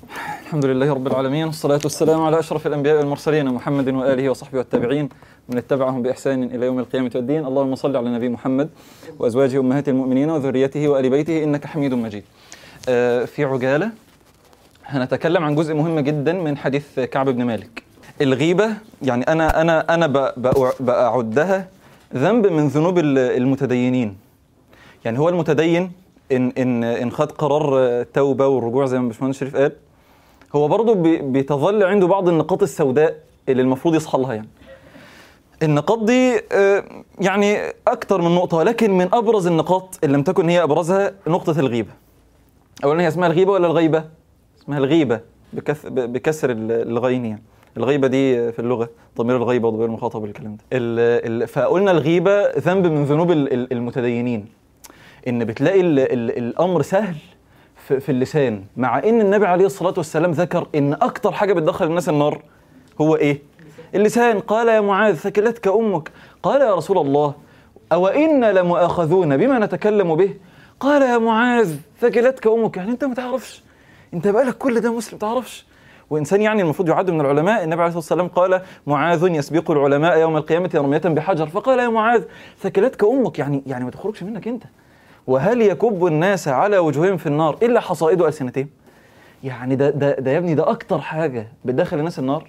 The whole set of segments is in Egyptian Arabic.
الحمد لله رب العالمين والصلاة والسلام على أشرف الأنبياء والمرسلين محمد وآله وصحبه والتابعين من اتبعهم بإحسان إلى يوم القيامة والدين اللهم صل على نبي محمد وأزواجه أمهات المؤمنين وذريته وآل بيته إنك حميد مجيد آه، في عجالة هنتكلم عن جزء مهم جدا من حديث كعب بن مالك الغيبة يعني أنا أنا أنا ب- بأع- بأعدها ذنب من ذنوب ال- المتدينين يعني هو المتدين إن إن إن خد قرار آه، توبة والرجوع زي ما باشمهندس شريف قال هو برضه بي- بيتظل عنده بعض النقاط السوداء اللي المفروض يصحى لها يعني النقاط دي آه، يعني أكتر من نقطة ولكن من أبرز النقاط اللي لم تكن هي أبرزها نقطة الغيبة أولا هي اسمها الغيبة ولا الغيبة؟ اسمها الغيبة بكث ب- بكسر ال- الغين يعني الغيبة دي في اللغة ضمير الغيبة وضمير المخاطب والكلام ده ال- ال- فقلنا الغيبة ذنب من ذنوب ال- ال- المتدينين ان بتلاقي ال ال الامر سهل في, في اللسان مع ان النبي عليه الصلاه والسلام ذكر ان اكتر حاجه بتدخل الناس النار هو ايه اللسان قال يا معاذ ثكلتك امك قال يا رسول الله او انا لمؤاخذون بما نتكلم به قال يا معاذ ثكلتك امك يعني انت ما تعرفش انت بقالك كل ده مسلم تعرفش وانسان يعني المفروض يعد من العلماء النبي عليه الصلاه والسلام قال معاذ يسبق العلماء يوم القيامه رميه بحجر فقال يا معاذ ثكلتك امك يعني يعني ما تخرجش منك انت وهل يكب الناس على وجوههم في النار الا حصائد السنتهم يعني ده ده ده يا ابني ده اكتر حاجه بتدخل الناس النار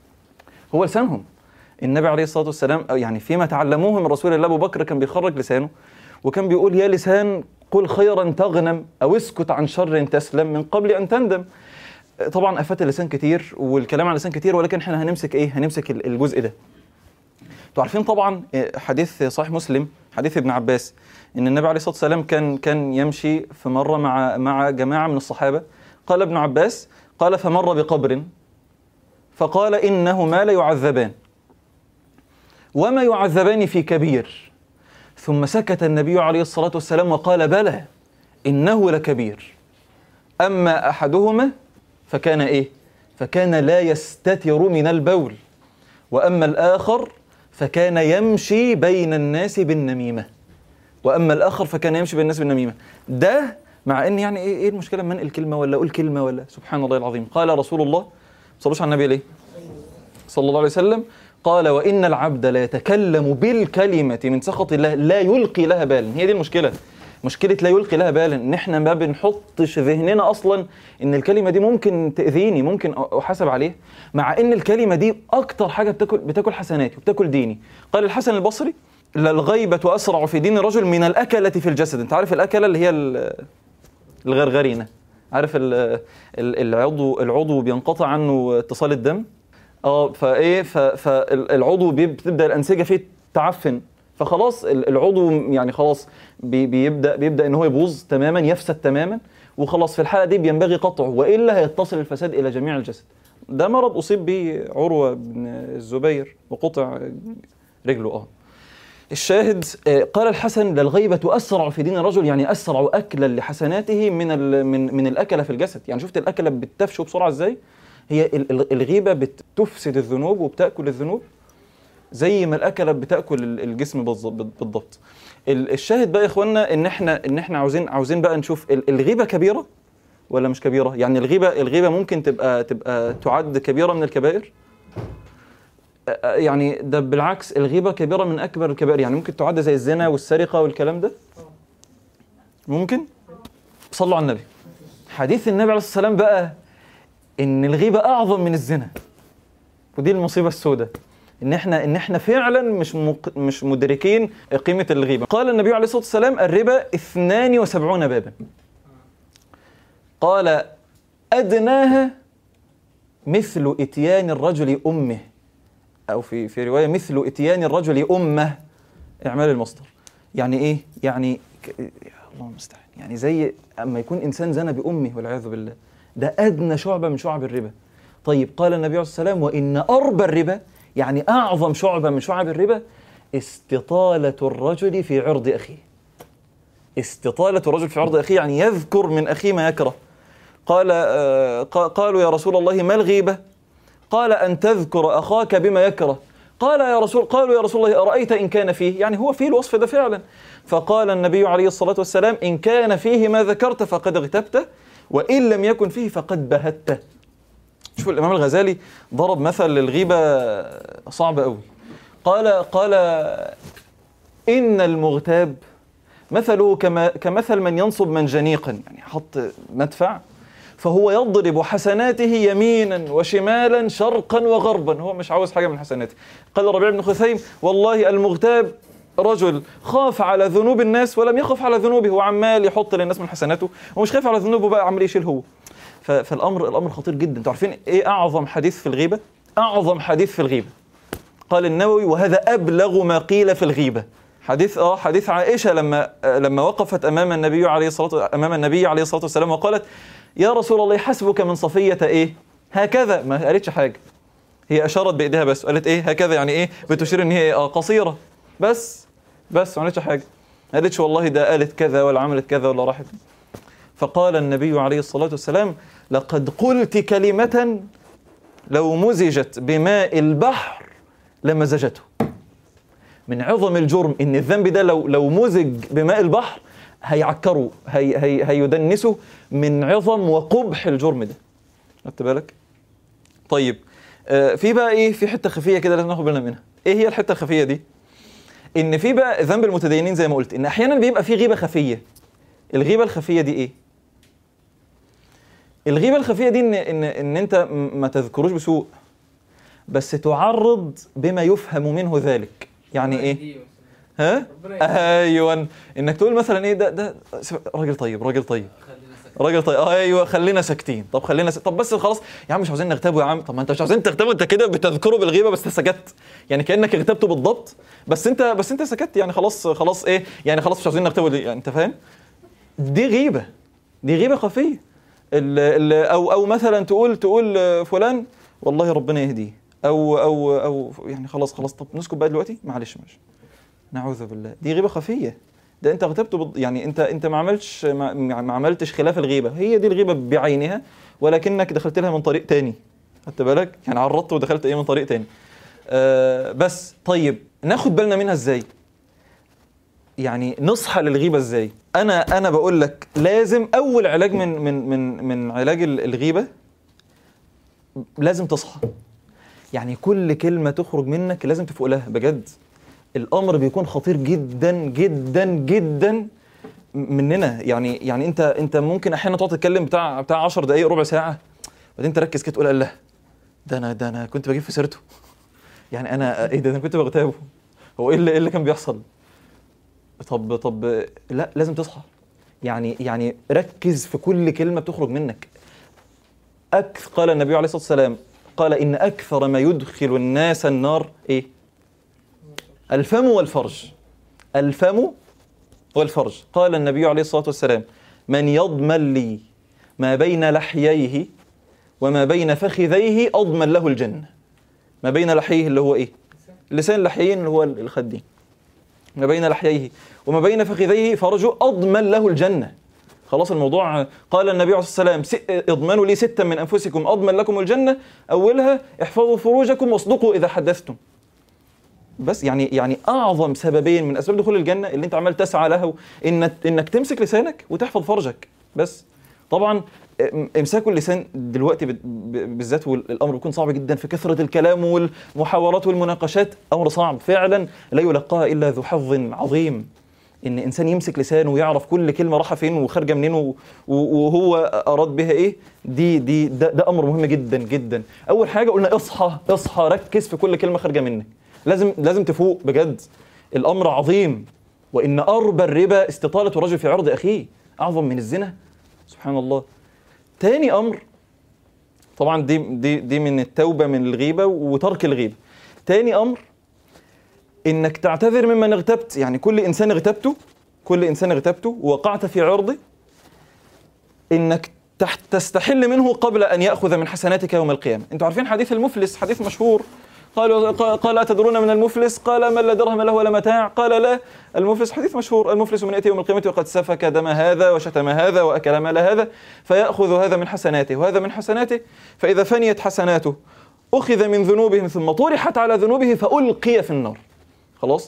هو لسانهم النبي عليه الصلاه والسلام أو يعني فيما تعلموه من رسول الله ابو بكر كان بيخرج لسانه وكان بيقول يا لسان قل خيرا تغنم او اسكت عن شر تسلم من قبل ان تندم طبعا افات اللسان كتير والكلام عن اللسان كتير ولكن احنا هنمسك ايه هنمسك ال- الجزء ده انتوا عارفين طبعا آه، حديث صحيح مسلم حديث ابن عباس ان النبي عليه الصلاه والسلام كان كان يمشي في مره مع مع جماعه من الصحابه قال ابن عباس قال فمر بقبر فقال انهما ليعذبان وما يعذبان في كبير ثم سكت النبي عليه الصلاه والسلام وقال بلى انه لكبير اما احدهما فكان ايه فكان لا يستتر من البول واما الاخر فكان يمشي بين الناس بالنميمه واما الاخر فكان يمشي بين الناس بالنميمه ده مع ان يعني ايه ايه المشكله لما انقل كلمه ولا اقول كلمه ولا سبحان الله العظيم قال رسول الله ما صلوش على النبي ليه صلى الله عليه وسلم قال وان العبد لا يتكلم بالكلمه من سخط الله لا يلقي لها بالا هي دي المشكله مشكله لا يلقي لها بالا ان احنا ما بنحطش ذهننا اصلا ان الكلمه دي ممكن تاذيني ممكن احاسب عليها مع ان الكلمه دي اكتر حاجه بتاكل بتاكل حسناتي وبتاكل ديني قال الحسن البصري لا الغيبه اسرع في دين الرجل من الاكله في الجسد انت عارف الاكله اللي هي ال- الغرغرينه عارف ال- ال- العضو العضو بينقطع عنه اتصال الدم اه فايه ف- فالعضو بيب- بتبدا الانسجه فيه تعفن فخلاص ال- العضو يعني خلاص بي- بيبدا بيبدا ان هو يبوظ تماما يفسد تماما وخلاص في الحاله دي بينبغي قطعه والا هيتصل الفساد الى جميع الجسد ده مرض اصيب به عروه بن الزبير وقطع رجله اه الشاهد آه، قال الحسن للغيبة أسرع في دين الرجل يعني أسرع أكلا لحسناته من ال من من الأكلة في الجسد يعني شفت الأكلة بتفشو بسرعة إزاي هي ال- ال- الغيبة بتفسد الذنوب وبتأكل الذنوب زي ما الأكلة بتأكل ال- الجسم بالظ- بالضبط ال- الشاهد بقى يا إخوانا إن إحنا إن إحنا عاوزين عاوزين بقى نشوف ال- الغيبة كبيرة ولا مش كبيرة يعني الغيبة الغيبة ممكن تبقى تبقى تعد كبيرة من الكبائر يعني ده بالعكس الغيبة كبيرة من أكبر الكبائر يعني ممكن تعد زي الزنا والسرقة والكلام ده ممكن صلوا على النبي حديث النبي عليه الصلاة والسلام بقى إن الغيبة أعظم من الزنا ودي المصيبة السوداء إن إحنا إن إحنا فعلا مش مق... مش مدركين قيمة الغيبة قال النبي عليه الصلاة والسلام الربا 72 بابا قال أدناها مثل إتيان الرجل أمه أو في في رواية مثل إتيان الرجل أمه إعمال المصدر يعني إيه؟ يعني ك... الله المستعان يعني زي أما يكون إنسان زنى بأمه والعياذ بالله ده أدنى شعبة من شعب الربا طيب قال النبي عليه الصلاة والسلام وإن أربى الربا يعني أعظم شعبة من شعب الربا استطالة الرجل في عرض أخيه استطالة الرجل في عرض أخيه يعني يذكر من أخيه ما يكره قال آه قا- قالوا يا رسول الله ما الغيبة قال أن تذكر أخاك بما يكره قال يا رسول قالوا يا رسول الله أرأيت إن كان فيه يعني هو فيه الوصف ده فعلا فقال النبي عليه الصلاة والسلام إن كان فيه ما ذكرت فقد اغتبته وإن لم يكن فيه فقد بهته شوف الإمام الغزالي ضرب مثل للغيبة صعب قوي قال قال إن المغتاب مثله كما كمثل من ينصب منجنيقا يعني حط مدفع فهو يضرب حسناته يمينا وشمالا شرقا وغربا هو مش عاوز حاجه من حسناته قال ربيع بن خثيم والله المغتاب رجل خاف على ذنوب الناس ولم يخف على ذنوبه وعمال يحط للناس من حسناته ومش خايف على ذنوبه بقى عمال يشيل هو ف- فالامر الامر خطير جدا انتوا عارفين ايه اعظم حديث في الغيبه اعظم حديث في الغيبه قال النووي وهذا ابلغ ما قيل في الغيبه حديث اه حديث عائشه لما آه لما وقفت امام النبي عليه الصلاه امام النبي عليه الصلاه والسلام وقالت يا رسول الله حسبك من صفيه ايه هكذا ما قالتش حاجه هي اشارت بايديها بس قالت ايه هكذا يعني ايه بتشير ان هي إيه؟ آه قصيره بس بس ما قالتش حاجه ما قالتش والله ده قالت كذا ولا عملت كذا ولا راحت فقال النبي عليه الصلاه والسلام لقد قلت كلمه لو مزجت بماء البحر لمزجته من عظم الجرم ان الذنب ده لو لو مزج بماء البحر هيعكره هي هي هيدنسه من عظم وقبح الجرم ده خدت بالك طيب آه في بقى ايه في حته خفيه كده لازم ناخد بالنا منها ايه هي الحته الخفيه دي ان في بقى ذنب المتدينين زي ما قلت ان احيانا بيبقى في غيبه خفيه الغيبه الخفيه دي ايه الغيبه الخفيه دي ان ان ان انت م- ما تذكروش بسوء بس تعرض بما يفهم منه ذلك يعني ايه ها ايوه انك تقول مثلا ايه ده ده راجل طيب راجل طيب راجل طيب آه ايوه خلينا ساكتين طب خلينا س... طب بس خلاص يا عم مش عاوزين نغتابه يا عم طب ما انت مش عاوزين تغتابه انت كده بتذكره بالغيبه بس سكت يعني كانك اغتبته بالضبط بس انت بس انت سكت يعني خلاص خلاص ايه يعني خلاص مش عاوزين نغتابه ليه؟ يعني انت فاهم دي غيبه دي غيبه خفيه ال... ال... او او مثلا تقول تقول آه، فلان والله ربنا يهديه او او او يعني خلاص خلاص طب نسكت بقى دلوقتي معلش ماشي نعوذ بالله دي غيبه خفيه ده انت اغتبته بض... يعني انت انت ما عملتش ما, ما عملتش خلاف الغيبه هي دي الغيبه بعينها ولكنك دخلت لها من طريق تاني خدت بالك يعني عرضت ودخلت ايه من طريق تاني آه بس طيب ناخد بالنا منها ازاي يعني نصحى للغيبه ازاي انا انا بقول لك لازم اول علاج من من من من علاج ال- الغيبه لازم تصحى يعني كل كلمه تخرج منك لازم تفوق لها بجد الامر بيكون خطير جدا جدا جدا مننا يعني يعني انت انت ممكن احيانا تقعد تتكلم بتاع بتاع 10 دقائق ربع ساعه بعدين تركز كده تقول الله ده انا ده انا كنت بجيب في سيرته يعني انا ايه ده انا كنت بغتابه هو ايه اللي ايه اللي كان بيحصل طب طب لا لازم تصحى يعني يعني ركز في كل كلمه بتخرج منك أكث قال النبي عليه الصلاه والسلام قال ان اكثر ما يدخل الناس النار ايه الفم والفرج الفم والفرج قال النبي عليه الصلاة والسلام من يضمن لي ما بين لحييه وما بين فخذيه أضمن له الجنة ما بين لحييه اللي هو إيه لسان اللحيين اللي هو الخدين ما بين لحييه وما بين فخذيه فرجه أضمن له الجنة خلاص الموضوع قال النبي عليه الصلاة والسلام "س- اضمنوا لي ستا من أنفسكم أضمن لكم الجنة أولها احفظوا فروجكم واصدقوا إذا حدثتم بس يعني يعني اعظم سببين من اسباب دخول الجنه اللي انت عمال تسعى له ان انك تمسك لسانك وتحفظ فرجك بس طبعا ام- امساك اللسان دلوقتي بت- ب- بالذات والامر بيكون صعب جدا في كثره الكلام والمحاورات والمناقشات امر صعب فعلا لا يلقاها الا ذو حظ عظيم ان انسان يمسك لسانه ويعرف كل كلمه رايحه فين وخارجه منين و- و- وهو اراد بها ايه دي دي ده, ده امر مهم جدا جدا اول حاجه قلنا اصحى اصحى ركز في كل كلمه خارجه منك لازم لازم تفوق بجد الامر عظيم وان اربى الربا استطاله الرجل في عرض اخيه اعظم من الزنا سبحان الله تاني امر طبعا دي دي دي من التوبه من الغيبه وترك الغيبه تاني امر انك تعتذر ممن اغتبت يعني كل انسان اغتبته كل انسان اغتبته ووقعت في عرضه انك تحت تستحل منه قبل ان ياخذ من حسناتك يوم القيامه انتوا عارفين حديث المفلس حديث مشهور قال قال اتدرون من المفلس قال من لا درهم له ولا متاع قال لا المفلس حديث مشهور المفلس من ياتي يوم القيامه وقد سفك دم هذا وشتم هذا واكل مال هذا فياخذ هذا من حسناته وهذا من حسناته فاذا فنيت حسناته اخذ من ذنوبهم ثم طرحت على ذنوبه فالقي في النار خلاص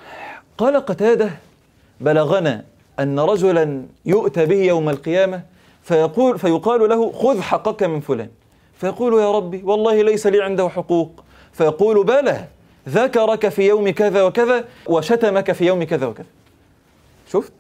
قال قتاده بلغنا ان رجلا يؤتى به يوم القيامه فيقول فيقال له خذ حقك من فلان فيقول يا ربي والله ليس لي عنده حقوق فيقول بلى ذكرك في يوم كذا وكذا وشتمك في يوم كذا وكذا شفت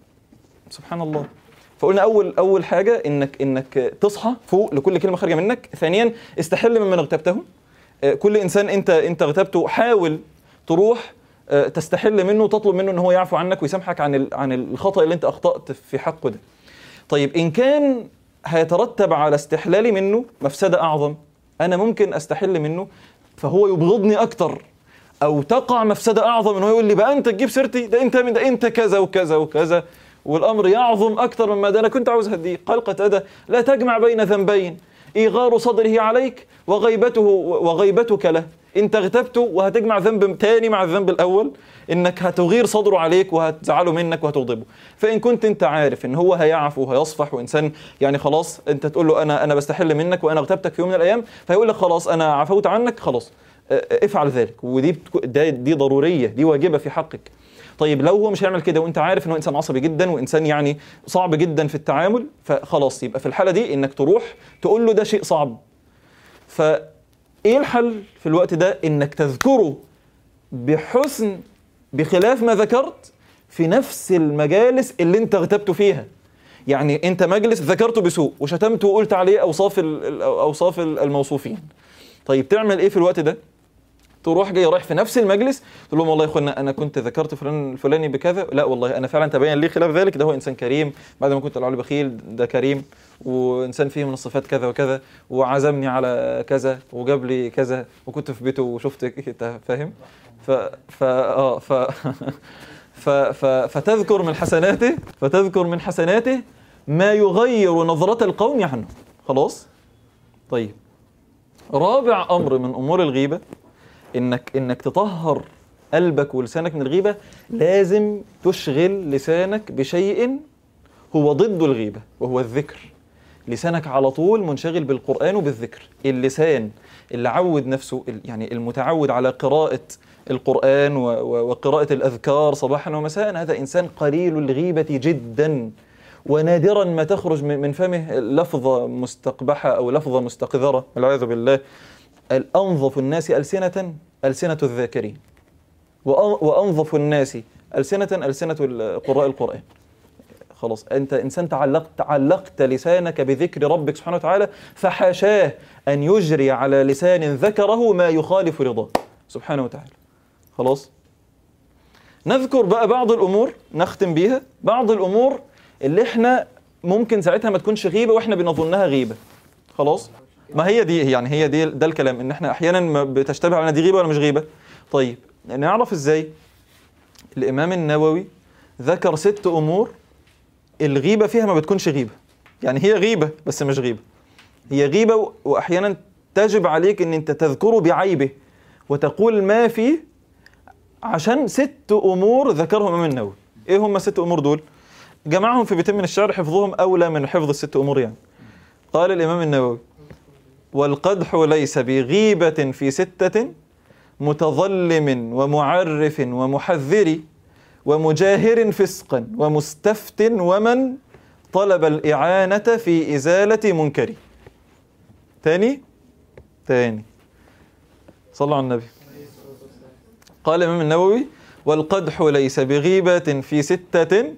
سبحان الله فقلنا اول اول حاجه انك انك تصحى فوق لكل كلمه خارجه منك ثانيا استحل ممن اغتبتهم آه، كل انسان انت انت اغتبته حاول تروح آه، تستحل منه وتطلب منه ان هو يعفو عنك ويسامحك عن ال- عن الخطا اللي انت اخطات في حقه ده طيب ان كان هيترتب على استحلالي منه مفسده اعظم انا ممكن استحل منه فهو يبغضني اكتر او تقع مفسده اعظم ان هو يقول لي بقى انت تجيب سيرتي ده انت من ده انت كذا وكذا وكذا والامر يعظم اكثر مما ده انا كنت عاوز اهديه قال قتاده لا تجمع بين ذنبين ايغار صدره عليك وغيبته وغيبتك له انت اغتبته وهتجمع ذنب تاني مع الذنب الاول انك هتغير صدره عليك وهتزعله منك وهتغضبه فان كنت انت عارف ان هو هيعفو وهيصفح وانسان يعني خلاص انت تقول له انا انا بستحل منك وانا اغتبتك في يوم من الايام فيقول لك خلاص انا عفوت عنك خلاص اه، افعل ذلك ودي بتكو- ده دي ضروريه دي واجبه في حقك طيب لو هو مش هيعمل كده وانت عارف ان هو انسان عصبي جدا وانسان يعني صعب جدا في التعامل فخلاص يبقى في الحاله دي انك تروح تقول له ده شيء صعب فايه الحل في الوقت ده انك تذكره بحسن بخلاف ما ذكرت في نفس المجالس اللي انت اغتبته فيها يعني انت مجلس ذكرته بسوء وشتمته وقلت عليه اوصاف ال- ال- اوصاف الموصوفين طيب تعمل ايه في الوقت ده تروح جاي رايح في نفس المجلس تقول لهم والله يا اخوانا انا كنت ذكرت فلان الفلاني بكذا لا والله انا فعلا تبين لي خلاف ذلك ده هو انسان كريم بعد ما كنت العلي بخيل ده كريم وانسان فيه من الصفات كذا وكذا وعزمني على كذا وجاب لي كذا وكنت في بيته وشفت انت فاهم ف ف اه ف ف ف فتذكر من حسناته فتذكر من حسناته ما يغير نظرة القوم عنه خلاص طيب رابع امر من امور الغيبه انك انك تطهر قلبك ولسانك من الغيبه لازم تشغل لسانك بشيء هو ضد الغيبه وهو الذكر لسانك على طول منشغل بالقران وبالذكر اللسان اللي عود نفسه يعني المتعود على قراءه القران و- و- وقراءه الاذكار صباحا ومساء هذا انسان قليل الغيبه جدا ونادرا ما تخرج من من فمه لفظه مستقبحه او لفظه مستقذره والعياذ بالله الأنظف الناس ألسنة ألسنة الذاكرين وأ- وأنظف الناس ألسنة ألسنة ال- قراء القرآن خلاص أنت إنسان تعلقت تعلقت لسانك بذكر ربك سبحانه وتعالى فحاشاه أن يجري على لسان ذكره ما يخالف رضاه سبحانه وتعالى خلاص نذكر بقى بعض الأمور نختم بيها بعض الأمور اللي احنا ممكن ساعتها ما تكونش غيبة واحنا بنظنها غيبة خلاص ما هي دي يعني هي دي ده الكلام ان احنا احيانا ما بتشتبه علينا دي غيبه ولا مش غيبه طيب نعرف ازاي الامام النووي ذكر ست امور الغيبه فيها ما بتكونش غيبه يعني هي غيبه بس مش غيبه هي غيبه و- واحيانا تجب عليك ان انت تذكره بعيبه وتقول ما فيه عشان ست امور ذكرهم الامام النووي ايه هم الست امور دول جمعهم في بيتين من الشعر حفظهم اولى من حفظ الست امور يعني قال الامام النووي والقدح ليس بغيبة في ستة متظلم ومعرف ومحذر ومجاهر فسقا ومستفت ومن طلب الإعانة في إزالة منكر تاني تاني صلوا على النبي قال الإمام النووي والقدح ليس بغيبة في ستة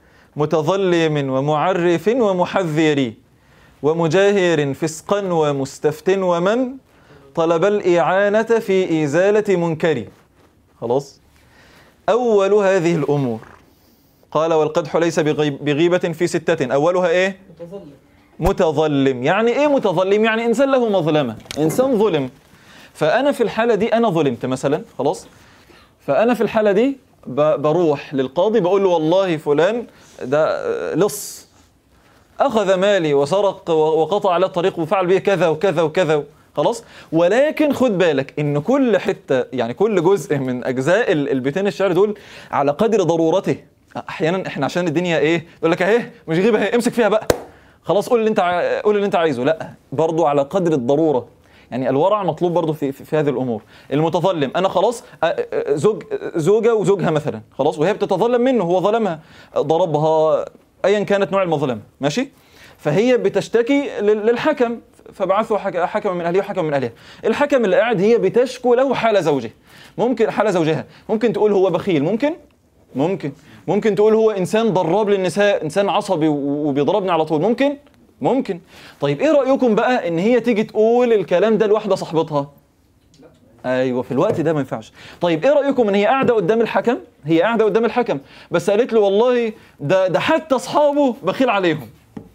متظلم ومعرف ومحذر ومجاهر فسقا ومستفت ومن طلب الإعانة في إزالة منكر خلاص أول هذه الأمور قال والقدح ليس بغيب بغيبة في ستة أولها إيه متظلم متظلم يعني إيه متظلم يعني إنسان له مظلمة إنسان ظلم فأنا في الحالة دي أنا ظلمت مثلا خلاص فأنا في الحالة دي ب- بروح للقاضي بقول له والله فلان ده آه، لص أخذ مالي وسرق و- وقطع على الطريق وفعل بي كذا وكذا وكذا خلاص ولكن خد بالك ان كل حته يعني كل جزء من اجزاء ال- البيتين الشعر دول على قدر ضرورته احيانا احنا عشان الدنيا ايه يقول لك اهي مش غيبه اهي امسك فيها بقى خلاص قول اللي انت ع- قول اللي انت عايزه لا برضو على قدر الضروره يعني الورع مطلوب برضو في, في, في هذه الامور المتظلم انا خلاص أ- أ- زوج زوجه وزوجها مثلا خلاص وهي بتتظلم منه هو ظلمها ضربها ايا كانت نوع المظلمه ماشي فهي بتشتكي لل- للحكم فبعثوا حك- حكما من اهله وحكما من اهلها الحكم اللي قاعد هي بتشكو له حال زوجه ممكن حال زوجها ممكن تقول هو بخيل ممكن ممكن ممكن تقول هو انسان ضراب للنساء انسان عصبي و- وبيضربني على طول ممكن ممكن طيب ايه رايكم بقى ان هي تيجي تقول الكلام ده لواحده صاحبتها ايوه في الوقت ده ما ينفعش طيب ايه رايكم ان هي قاعده قدام الحكم هي قاعده قدام الحكم بس قالت له والله ده ده حتى اصحابه بخيل عليهم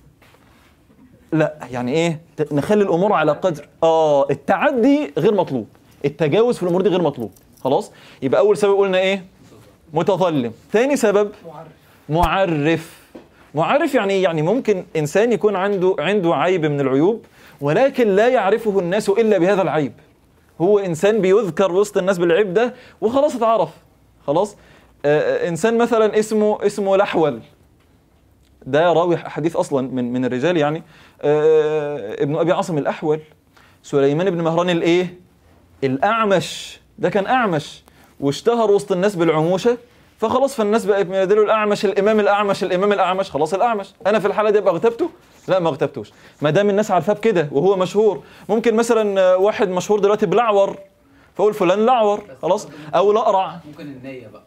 لا يعني ايه ت- نخلي الامور على قدر اه التعدي غير مطلوب التجاوز في الامور دي غير مطلوب خلاص يبقى اول سبب قلنا ايه متظلم ثاني سبب معرف معرف يعني إيه؟ يعني ممكن انسان يكون عنده عنده عيب من العيوب ولكن لا يعرفه الناس الا بهذا العيب هو انسان بيذكر وسط الناس بالعيب ده وخلاص اتعرف خلاص آه آه، انسان مثلا اسمه اسمه لحول ده راوي حديث اصلا من من الرجال يعني آه ابن ابي عاصم الاحول سليمان بن مهران الايه الاعمش ده كان اعمش واشتهر وسط الناس بالعموشه فخلاص فالناس بقت ينادلوا الاعمش الامام الاعمش الامام الاعمش خلاص الاعمش انا في الحاله دي ابقى اغتبته لا ما اغتبتوش ما دام الناس عارفاه بكده وهو مشهور ممكن مثلا آه، واحد مشهور دلوقتي بلعور فاقول فلان لعور خلاص او الاقرع ممكن النية بقى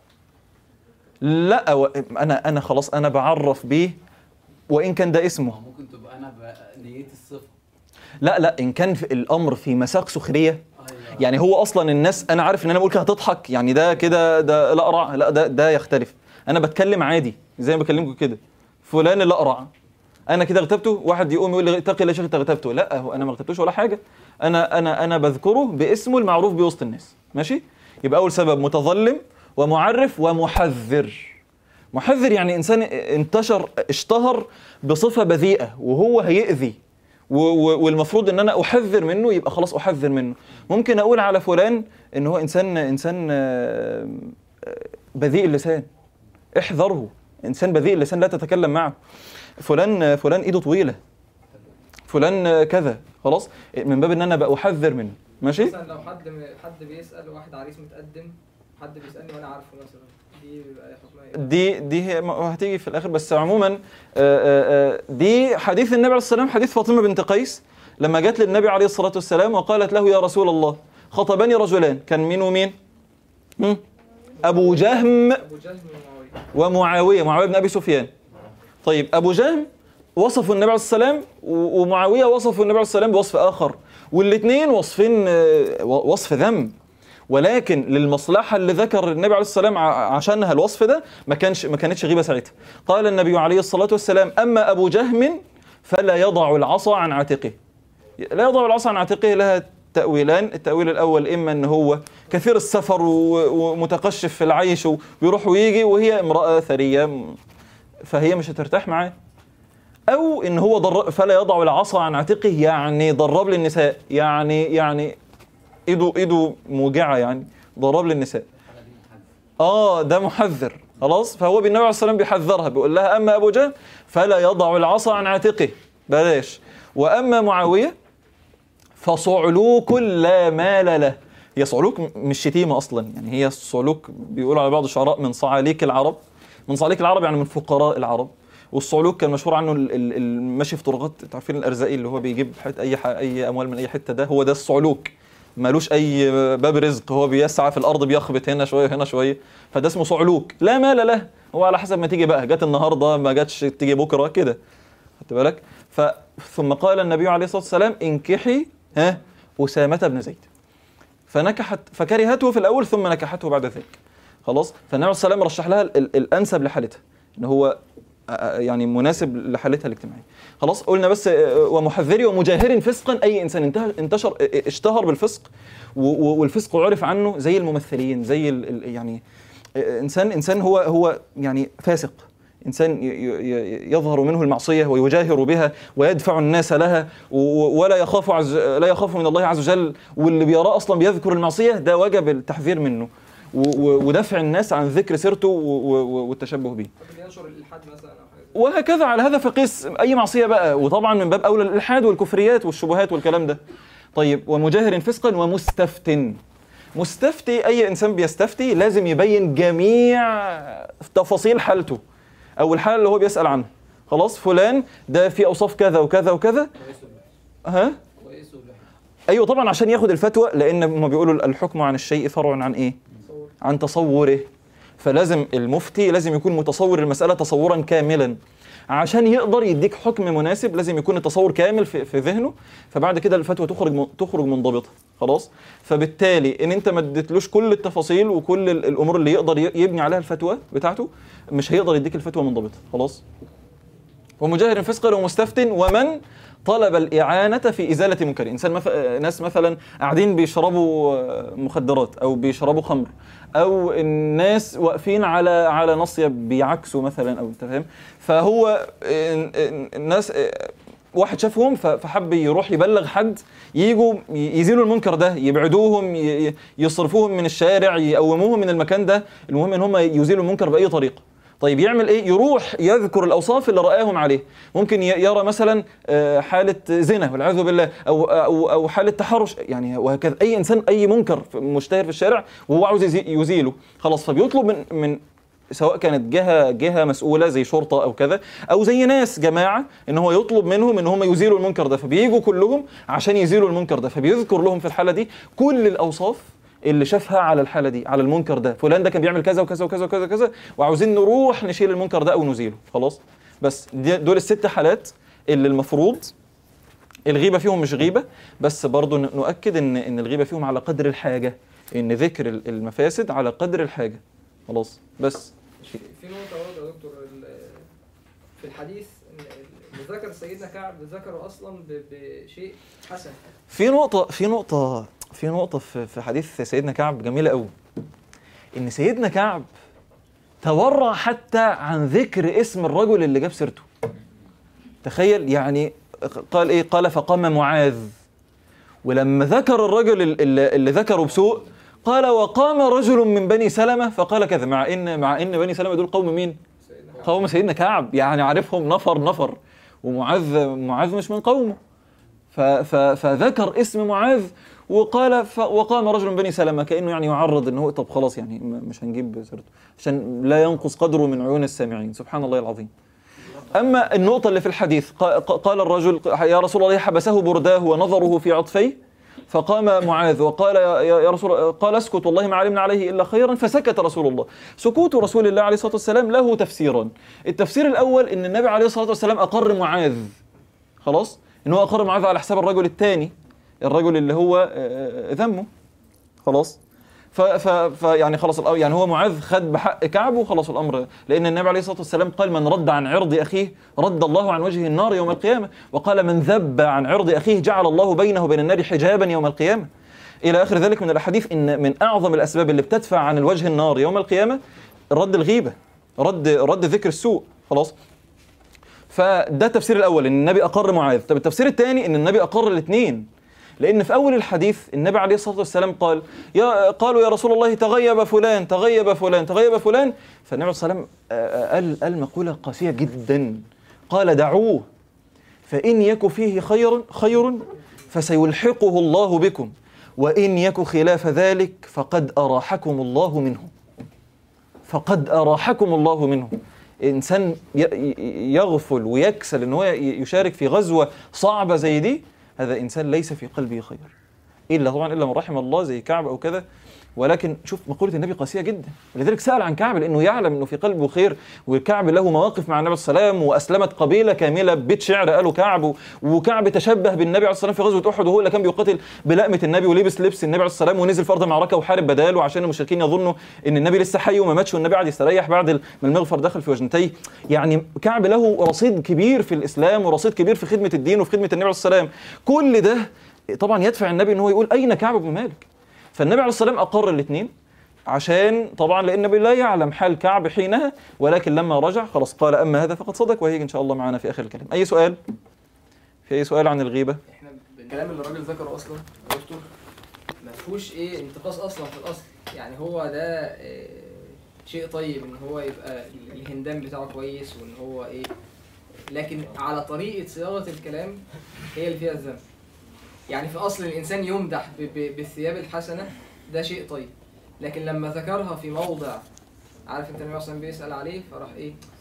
لا و- انا انا خلاص انا بعرف بيه وان كان ده اسمه ممكن تبقى انا بقى نيتي الصفة لا لا ان كان في الامر في مساق سخريه ايوه يعني هو اصلا الناس انا عارف ان انا بقول كده هتضحك يعني ده كده ده الاقرع لا ده ده يختلف انا بتكلم عادي زي ما بكلمكم كده فلان الاقرع انا كده اغتبته واحد يقوم يقول لي اتقي الله يا شيخ انت اغتبته لا هو انا ما اغتبتوش ولا حاجه انا انا انا بذكره باسمه المعروف بوسط الناس ماشي يبقى اول سبب متظلم ومعرف ومحذر محذر يعني انسان انتشر اشتهر بصفه بذيئه وهو هيأذي و- و- والمفروض ان انا احذر منه يبقى خلاص احذر منه ممكن اقول على فلان ان هو انسان انسان آه، آه، بذيء اللسان احذره انسان بذيء اللسان لا تتكلم معه فلان فلان ايده طويله فلان كذا خلاص من باب ان انا بقى احذر منه ماشي مثلا لو حد م... حد بيسأل واحد عريس متقدم حد بيسألني وانا عارفه مثلا دي بيبقى إيه حكمها ايه؟ دي دي هي ما- هتيجي في الاخر بس عموما آه، آه، آه، دي حديث النبي عليه الصلاه والسلام حديث فاطمه بنت قيس لما جت للنبي عليه الصلاه والسلام وقالت له يا رسول الله خطبني رجلان كان مين ومين؟ هم؟ ابو جهم ابو جهل ومعاويه ومعاويه معاويه بن ابي سفيان طيب ابو جهم وصفوا النبي عليه الصلاه والسلام و- ومعاويه وصفوا النبي عليه الصلاه والسلام بوصف اخر والاثنين وصفين آه، و- وصف ذم ولكن للمصلحه اللي ذكر النبي عليه الصلاه والسلام ع- عشانها الوصف ده ما كانش ما كانتش غيبه ساعتها قال النبي عليه الصلاه والسلام اما ابو جهم فلا يضع العصا عن عاتقه لا يضع العصا عن عاتقه لها تأويلان التأويل الأول إما أن هو كثير السفر و- ومتقشف في العيش ويروح ويجي وهي امرأة ثرية م- فهي مش هترتاح معاه أو إن هو ضر فلا يضع العصا عن عاتقه يعني ضراب للنساء يعني يعني إيده إيده موجعة يعني ضراب للنساء الحالة دي محدد اه ده محذر خلاص فهو بالنبي عليه الصلاه والسلام بيحذرها بيقول لها اما ابو جهل فلا يضع العصا عن عاتقه بلاش واما معاويه فصعلوك لا مال له هي صعلوك م- مش شتيمه اصلا يعني هي صعلوك بيقولوا على بعض الشعراء من صعاليك العرب من صعاليك العرب يعني من فقراء العرب والصعلوك كان مشهور عنه ال- ال- المشي في طرقات انتوا عارفين الارزاقي اللي هو بيجيب حت اي ح- اي اموال من اي حته ده هو ده الصعلوك مالوش اي باب رزق هو بيسعى في الارض بيخبط هنا شويه هنا شويه فده اسمه صعلوك لا مال له هو على حسب ما تيجي بقى جت النهارده ما جاتش تيجي بكره كده خدت بالك ف ثم قال النبي عليه الصلاه والسلام انكحي ها اسامه بن زيد فنكحت فكرهته في الاول ثم نكحته بعد ذلك خلاص فالنبي عليه الصلاه والسلام رشح لها ال- ال- الانسب لحالتها ان هو آه، آه، يعني مناسب لحالتها الاجتماعيه خلاص قلنا بس آه، ومحذري ومجاهر فسقا اي انسان انتهى انتشر آه، آه، اشتهر بالفسق و- و- والفسق عرف عنه زي الممثلين زي ال- ال- يعني آه، انسان انسان هو هو يعني فاسق انسان ي- ي- يظهر منه المعصيه ويجاهر بها ويدفع الناس لها و- ولا يخاف عز لا يخاف من الله عز وجل واللي بيراه اصلا بيذكر المعصيه ده وجب التحذير منه و- و- ودفع الناس عن ذكر سيرته و- و- والتشبه به حد بينشر الالحاد مثلا او حاجه زي وهكذا على هذا فقيس اي معصيه بقى وطبعا من باب اولى الالحاد والكفريات والشبهات والكلام ده طيب ومجاهر فسقا ومستفت مستفتي اي انسان بيستفتي لازم يبين جميع تفاصيل حالته او الحاله اللي هو بيسال عنها خلاص فلان ده في اوصاف كذا وكذا وكذا كويس ولا ها كويس ولا ايوه طبعا عشان ياخد الفتوى لان هم بيقولوا الحكم عن الشيء فرع عن ايه تصور عن تصوره فلازم المفتي لازم يكون متصور المسألة تصورا كاملا عشان يقدر يديك حكم مناسب لازم يكون التصور كامل في, في ذهنه فبعد كده الفتوى تخرج م- تخرج منضبطه خلاص فبالتالي ان انت ما اديتلوش كل التفاصيل وكل ال- الامور اللي يقدر ي- يبني عليها الفتوى بتاعته مش هيقدر يديك الفتوى منضبطه خلاص ومجاهر فسقا ومستفت ومن طلب الإعانة في إزالة منكر إنسان مف... ناس مثلا قاعدين بيشربوا آه، مخدرات أو بيشربوا خمر أو الناس واقفين على على ناصية بيعكسوا مثلا أو أنت فاهم فهو آه، آه، الناس آه، واحد شافهم ف- فحب يروح يبلغ حد يجوا ي- يزيلوا المنكر ده يبعدوهم ي- ي- يصرفوهم من الشارع يقوموهم من المكان ده المهم ان هم يزيلوا المنكر باي طريقه طيب يعمل ايه يروح يذكر الاوصاف اللي راهم عليه ممكن ي- يرى مثلا آه، حاله زنا والعياذ بالله او او او حاله تحرش يعني وهكذا اي انسان اي منكر في- مشتهر في الشارع وهو عاوز يزي- يزيله خلاص فبيطلب من من سواء كانت جهه جهه مسؤوله زي شرطه او كذا او زي ناس جماعه ان هو يطلب منهم ان هم يزيلوا المنكر ده فبييجوا كلهم عشان يزيلوا المنكر ده فبيذكر لهم في الحاله دي كل الاوصاف اللي شافها على الحاله دي على المنكر ده فلان ده كان بيعمل كذا وكذا وكذا وكذا وكذا وعاوزين نروح نشيل المنكر ده او نزيله خلاص بس دي- دول الست حالات اللي المفروض الغيبه فيهم مش غيبه بس برضو ن- نؤكد ان ان الغيبه فيهم على قدر الحاجه ان ذكر ال- المفاسد على قدر الحاجه خلاص بس في في نقطة برضه يا دكتور ال- في الحديث إن اللي ذكر سيدنا كعب ذكره أصلا ب- بشيء حسن في نقطة في نقطة في نقطة في في حديث سيدنا كعب جميلة قوي. إن سيدنا كعب تورع حتى عن ذكر اسم الرجل اللي جاب سيرته. تخيل يعني قال إيه؟ قال فقام معاذ. ولما ذكر الرجل اللي, اللي ذكره بسوء قال وقام رجل من بني سلمة فقال كذا مع إن مع إن بني سلمة دول قوم مين؟ سيدنا كعب قوم سيدنا كعب يعني عارفهم نفر نفر ومعاذ معاذ مش من قومه ف ف فذكر اسم معاذ وقال ف وقام رجل من بني سلمة كأنه يعني يعرض ان هو طب خلاص يعني م- مش هنجيب سيرته عشان لا ينقص قدره من عيون السامعين سبحان الله العظيم أما النقطة اللي في الحديث قا- قا- قال الرجل يا رسول الله حبسه برداه ونظره في عطفيه فقام معاذ وقال يا, يا يا رسول قال اسكت والله ما علمنا عليه الا خيرا فسكت رسول الله. سكوت رسول الله عليه الصلاه والسلام له تفسيران. التفسير الاول ان النبي عليه الصلاه والسلام اقر معاذ. خلاص؟ ان هو اقر معاذ على حساب الرجل الثاني الرجل اللي هو آه، آه، ذمه. خلاص؟ ف ف ف يعني خلاص الأ- يعني هو معاذ خد بحق كعب وخلاص الامر لان النبي عليه الصلاه والسلام قال من رد عن عرض اخيه رد الله عن وجهه النار يوم القيامه وقال من ذب عن عرض اخيه جعل الله بينه وبين النار حجابا يوم القيامه الى اخر ذلك من الاحاديث ان من اعظم الاسباب اللي بتدفع عن الوجه النار يوم القيامه رد الغيبه رد رد ذكر السوء خلاص فده التفسير الاول ان النبي اقر معاذ طب التفسير الثاني ان النبي اقر الاثنين لان في اول الحديث النبي عليه الصلاه والسلام قال يا قالوا يا رسول الله تغيب فلان تغيب فلان تغيب فلان فالنبي صلى الله عليه وسلم آه، آه، قال قال مقوله قاسيه جدا قال دعوه فان يك فيه خير خير فسيلحقه الله بكم وان يك خلاف ذلك فقد اراحكم الله منه فقد أراحكم الله منه إنسان ي- ي- يغفل ويكسل إن هو ي- يشارك في غزوة صعبة زي دي هذا إنسان ليس في قلبه خير إلا طبعا إلا من رحم الله زي كعب أو كذا ولكن شوف مقولة النبي قاسية جدا ولذلك سأل عن كعب لأنه يعلم أنه في قلبه خير وكعب له مواقف مع النبي صلى الله عليه وسلم وأسلمت قبيلة كاملة ببيت شعر قالوا كعب و- وكعب تشبه بالنبي عليه الصلاة والسلام في غزوة أحد وهو اللي كان بيقاتل بلقمة النبي ولبس لبس النبي عليه الصلاة والسلام ونزل في أرض المعركة وحارب بداله عشان المشركين يظنوا أن النبي لسه حي وما ماتش والنبي قاعد يستريح بعد ما المغفر دخل في وجنتيه يعني كعب له رصيد كبير في الإسلام ورصيد كبير في خدمة الدين وفي خدمة النبي عليه الصلاة والسلام كل ده طبعا يدفع النبي ان هو يقول اين كعب بن مالك فالنبي عليه الصلاه والسلام اقر الاثنين عشان طبعا لان النبي لا يعلم حال كعب حينها ولكن لما رجع خلاص قال اما هذا فقد صدق وهيجي ان شاء الله معنا في اخر الكلام اي سؤال في اي سؤال عن الغيبه احنا الكلام اللي الراجل ذكره اصلا يا دكتور ما فيهوش ايه انتقاص اصلا في الاصل يعني هو ده آه، شيء طيب ان هو يبقى الهندام بتاعه كويس وان هو ايه لكن على طريقه صياغه الكلام هي اللي فيها الذنب يعني في اصل الانسان يمدح ب- ب- بالثياب الحسنه ده شيء طيب لكن لما ذكرها في موضع عارف انت النبي اصلا بيسال عليه فراح ايه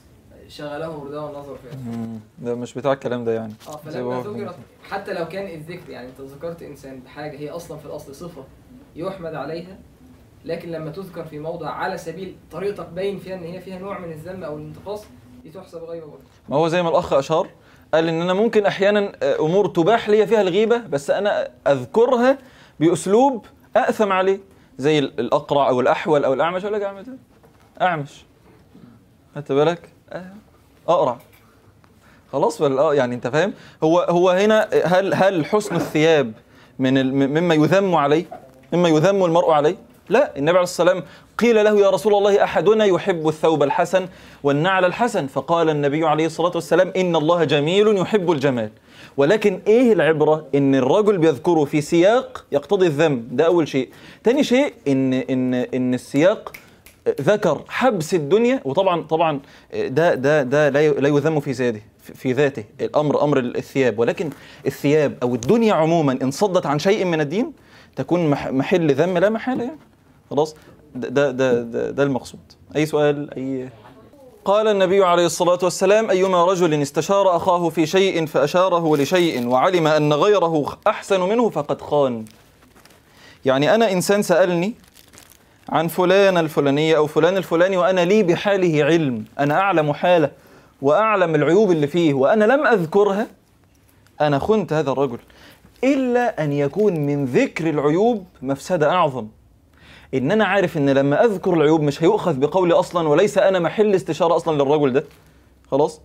شغلهم رداء النظر فيها مم. ده مش بتاع الكلام ده يعني اه زي ما فلما هو. ذكرت حتى لو كان الذكر يعني انت ذكرت انسان بحاجه هي اصلا في الاصل صفه يحمد عليها لكن لما تذكر في موضع على سبيل طريقتك باين فيها ان هي فيها نوع من الذم او الانتقاص دي تحسب غيبه برضه ما هو زي ما الاخ اشار قال ان انا ممكن احيانا آه، امور تباح لي فيها الغيبه بس انا اذكرها باسلوب ااثم عليه زي ال- الاقرع او الاحول او الاعمش اقول لك اعمش اعمش خدت بالك آه، اقرع خلاص ولا اه يعني انت فاهم هو هو هنا هل هل حسن الثياب من ال- مما يذم عليه مما يذم المرء عليه لا النبي عليه الصلاه والسلام قيل له يا رسول الله احدنا يحب الثوب الحسن والنعل الحسن فقال النبي عليه الصلاه والسلام ان الله جميل يحب الجمال ولكن ايه العبره ان الرجل بيذكره في سياق يقتضي الذم ده اول شيء تاني شيء ان ان ان السياق ذكر حبس الدنيا وطبعا طبعا ده ده ده لا لا يذم في ذاته في ذاته الامر امر الثياب ولكن الثياب او الدنيا عموما ان صدت عن شيء من الدين تكون مح- محل ذم لا محاله يعني خلاص ده ده ده, ده, ده المقصود اي سؤال اي قال النبي عليه الصلاة والسلام أيما رجل استشار أخاه في شيء فأشاره لشيء وعلم أن غيره أحسن منه فقد خان يعني أنا إنسان سألني عن فلان الفلانية أو فلان الفلاني وأنا لي بحاله علم أنا أعلم حاله وأعلم العيوب اللي فيه وأنا لم أذكرها أنا خنت هذا الرجل إلا أن يكون من ذكر العيوب مفسدة أعظم إن أنا عارف إن لما أذكر العيوب مش هيؤخذ بقولي أصلا وليس أنا محل استشارة أصلا للرجل ده خلاص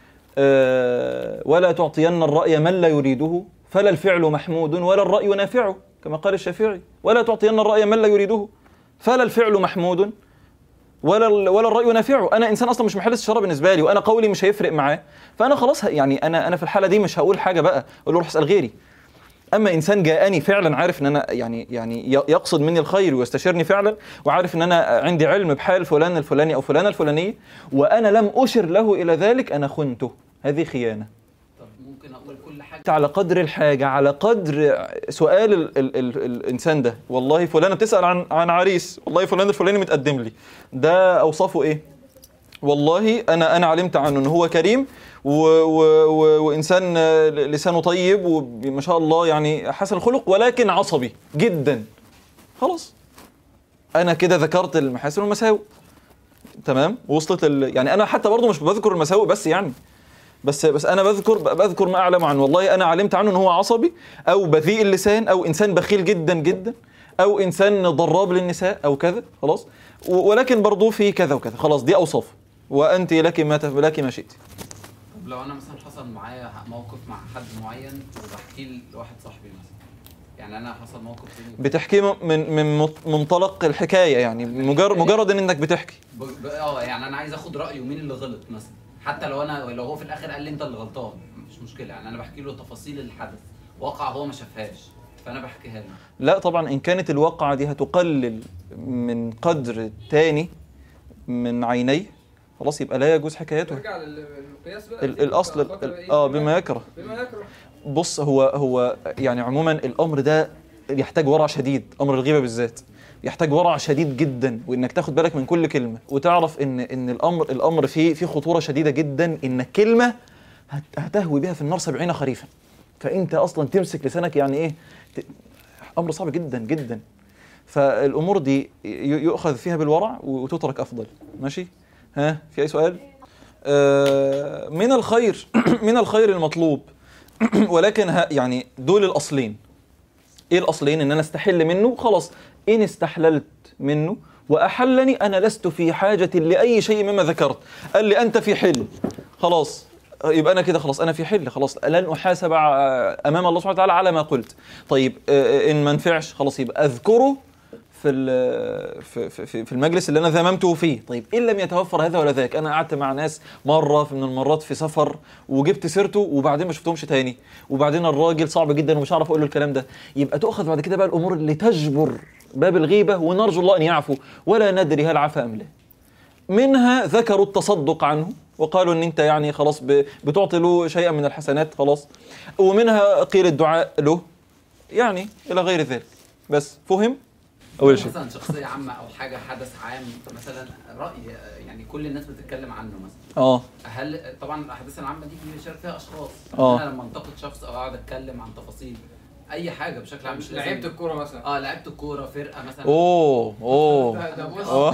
آه ولا تعطين الرأي من لا يريده فلا الفعل محمود ولا الرأي نافعه كما قال الشافعي ولا تعطين الرأي من لا يريده فلا الفعل محمود ولا ال- ولا الراي نافعه انا انسان اصلا مش محل استشاره بالنسبه لي وانا قولي مش هيفرق معاه فانا خلاص ه- يعني انا انا في الحاله دي مش هقول حاجه بقى اقول له روح اسال غيري اما انسان جاءني فعلا عارف ان انا يعني يعني ي- يقصد مني الخير ويستشيرني فعلا وعارف ان انا عندي علم بحال فلان الفلاني او فلانه الفلانيه وانا لم اشر له الى ذلك انا خنته هذه خيانه طب ممكن اقول كل حاجه على قدر الحاجة على قدر سؤال ال ال ال الإنسان ده والله فلانة بتسأل عن عن عريس والله فلان الفلاني متقدم لي ده أوصافه إيه والله أنا أنا علمت عنه إن هو كريم و و و وإنسان آه، لسانه طيب وما شاء الله يعني حسن الخلق ولكن عصبي جدا خلاص أنا كده ذكرت المحاسن والمساوئ تمام وصلت ال... يعني أنا حتى برضه مش بذكر المساوئ بس يعني بس بس انا بذكر بذكر ما اعلم عنه والله انا علمت عنه ان هو عصبي او بذيء اللسان او انسان بخيل جدا جدا او انسان ضراب للنساء او كذا خلاص و- ولكن برضه في كذا وكذا خلاص دي اوصاف وانت لك ما تف... لك ما شئت طب لو انا مثلا حصل معايا موقف مع حد معين وبحكيه لواحد صاحبي مثلا يعني انا حصل موقف بيني بتحكي من من مط- منطلق الحكايه يعني مجرد مجرد انك بتحكي ب- ب- اه يعني انا عايز اخد رايه مين اللي غلط مثلا حتى لو انا لو هو في الاخر قال لي انت اللي غلطان مش مشكله يعني انا بحكي له تفاصيل الحدث واقع هو ما شافهاش فانا بحكيها له لا طبعا ان كانت الواقعه دي هتقلل من قدر الثاني من عينيه خلاص يبقى لا يجوز حكايته ترجع للمقياس بقى ال- الاصل ال- ال- اه بما يكره بما يكره بص هو هو يعني عموما الامر ده يحتاج ورع شديد امر الغيبه بالذات يحتاج ورع شديد جدا وانك تاخد بالك من كل كلمه وتعرف ان ان الامر الامر فيه فيه خطوره شديده جدا ان كلمه هت- هتهوي بها في النار سبعين خريفا فانت اصلا تمسك لسانك يعني ايه ت- امر صعب جدا جدا فالامور دي ي- يؤخذ فيها بالورع وتترك افضل ماشي ها في اي سؤال آه من الخير من الخير المطلوب ولكن ها يعني دول الاصلين ايه الاصلين ان انا استحل منه خلاص ان استحللت منه واحلني انا لست في حاجه لاي شيء مما ذكرت قال لي انت في حل خلاص يبقى انا كده خلاص انا في حل خلاص لن احاسب ع- امام الله سبحانه وتعالى على ما قلت طيب آه، ان ما نفعش خلاص يبقى اذكره في ال- في في في المجلس اللي انا ذممته فيه طيب ان لم يتوفر هذا ولا ذاك انا قعدت مع ناس مره في من المرات في سفر وجبت سيرته وبعدين ما شفتهمش تاني وبعدين الراجل صعب جدا ومش هعرف اقول له الكلام ده يبقى تؤخذ بعد كده بقى الامور اللي تجبر باب الغيبه ونرجو الله ان يعفو ولا ندري هل عفا ام لا منها ذكروا التصدق عنه وقالوا ان انت يعني خلاص ب- بتعطي له شيئا من الحسنات خلاص ومنها قيل الدعاء له يعني الى غير ذلك بس فهم اول شيء مثلا شخصيه عامه او حاجه حدث عام مثلا راي يعني كل الناس بتتكلم عنه مثلا اه هل طبعا الاحداث العامه دي بيشارك فيها اشخاص آه. انا لما انتقد شخص او اقعد اتكلم عن تفاصيل اي حاجه بشكل عام مش لعيبه لازم الكوره مثلا اه لعيبه الكوره فرقه مثلا اوه اوه ده ده بص أوه.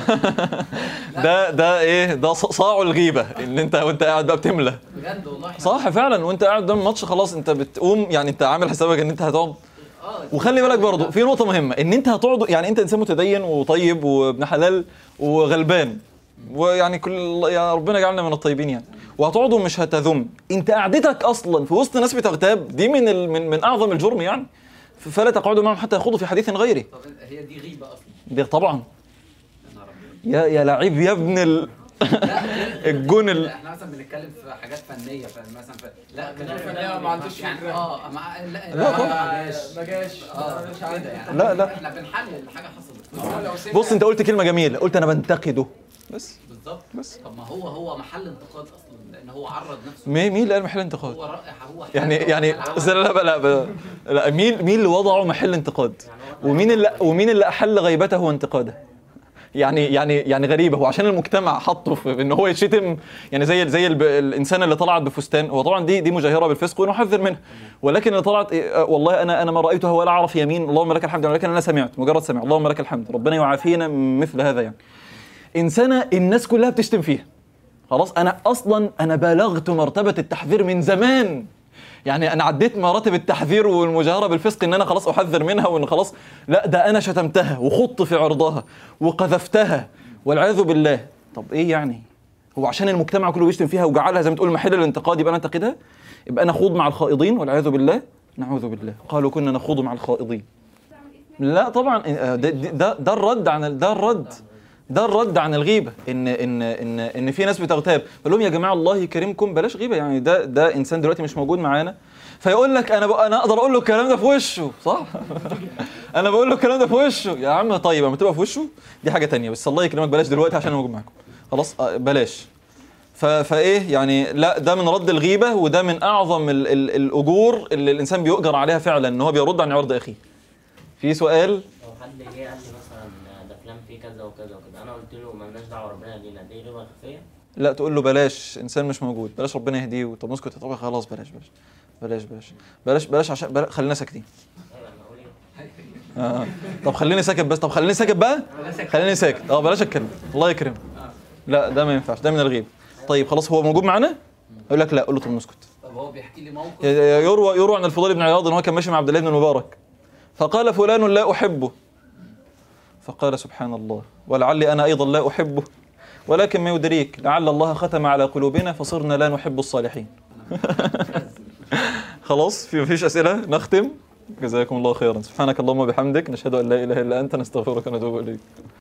ده ده ايه ده ص- صاع الغيبه ان انت وانت قاعد بقى بتملى بجد والله إحنا- صح فعلا وانت قاعد قدام الماتش خلاص انت بتقوم يعني انت عامل حسابك ان انت هتقعد اه وخلي بالك برضه في نقطة مهمة ان انت هتقعد يعني انت انسان متدين وطيب وابن حلال وغلبان ويعني كل يعني ربنا يجعلنا من الطيبين يعني وهتقعدوا مش هتذم انت قعدتك اصلا في وسط ناس بتغتاب دي من ال من, من اعظم الجرم يعني فلا تقعدوا معهم حتى يخوضوا في حديث غيره طب هي دي غيبه اصلا دي طبعا يا نهار أبيض. يا يا لعيب يا ابن ال... لا غير- الجون ال- احنا مثلا بنتكلم في حاجات فنيه فمثلا في لا كلام فنية ما عندوش يعني فكرة. اه مع لا لا طبعا. ما جاش ما جاش اه مش كده عارف يعني لا، لا. احنا بنحلل حاجه حصلت هو لو سمع- بص انت قلت كلمة جميلة قلت انا بنتقده بس بالظبط بس. طب ما هو هو محل انتقاد اصلا لان هو عرض نفسه مين مين اللي قال محل انتقاد؟ هو رأي هو يعني حاجة يعني هو لا لا لا, لا, لا مين مين اللي وضعه محل انتقاد؟ ومين اللي ومين اللي احل غيبته وانتقاده؟ يعني يعني يعني غريبه هو عشان المجتمع حطه في ان هو يتشتم يعني زي زي الب- الانسان اللي طلعت بفستان هو طبعا دي دي مجاهره بالفسق ونحذر منها ولكن اللي طلعت إيه، آه، والله انا انا ما رايتها ولا اعرف يمين اللهم لك الحمد ولكن انا سمعت مجرد سمع اللهم لك الحمد ربنا يعافينا من مثل هذا يعني انسانه الناس كلها بتشتم فيها خلاص انا اصلا انا بلغت مرتبه التحذير من زمان يعني انا عديت مراتب التحذير والمجاهره بالفسق ان انا خلاص احذر منها وان خلاص لا ده انا شتمتها وخضت في عرضها وقذفتها والعياذ بالله طب ايه يعني هو عشان المجتمع كله بيشتم فيها وجعلها زي ما تقول محل الانتقاد يبقى انا انتقدها يبقى انا اخوض مع الخائضين والعياذ بالله نعوذ بالله قالوا كنا نخوض مع الخائضين لا طبعا آه، ده ده, ده الرد عن ال- ده الرد ده الرد عن الغيبه ان ان ان ان في ناس بتغتاب بقول لهم يا جماعه الله يكرمكم بلاش غيبه يعني ده ده انسان دلوقتي مش موجود معانا فيقول لك انا بق- انا اقدر اقول له الكلام ده في وشه صح انا بقول له الكلام ده في وشه يا عم طيب اما تبقى في وشه دي حاجه تانية بس الله يكرمك بلاش دلوقتي عشان انا موجود معاكم خلاص آه، بلاش ف- فايه يعني لا ده من رد الغيبه وده من اعظم ال ال الاجور اللي الانسان بيؤجر عليها فعلا ان هو بيرد عن عرض اخيه في سؤال لو حد جه قال لي مثلا ده فلان فيه كذا وكذا وكذا انا قلت له مالناش دعوه ربنا يهدينا دي غيبه خفيه لا تقول له بلاش انسان مش موجود بلاش ربنا يهديه طب نسكت طب خلاص بلاش بلاش بلاش بلاش بلاش بلاش عشان بلاش خلينا ساكتين ايوه انا اقول ايه آه. طب خليني ساكت بس طب خليني ساكت بقى خليني ساكت اه بلاش اتكلم الله يكرمك لا ده ما ينفعش ده من الغيب طيب خلاص هو موجود معانا يقول لك لا قول له طب نسكت طب هو بيحكي لي موقف يروى يروى عن الفضيل بن عياض ان هو كان ماشي مع عبد الله بن المبارك فقال فلان لا احبه فقال سبحان الله ولعلي انا ايضا لا احبه ولكن ما يدريك لعل الله ختم على قلوبنا فصرنا لا نحب الصالحين خلاص في مفيش اسئله نختم جزاكم الله خيرا سبحانك اللهم وبحمدك نشهد ان لا اله الا انت نستغفرك ونتوب اليك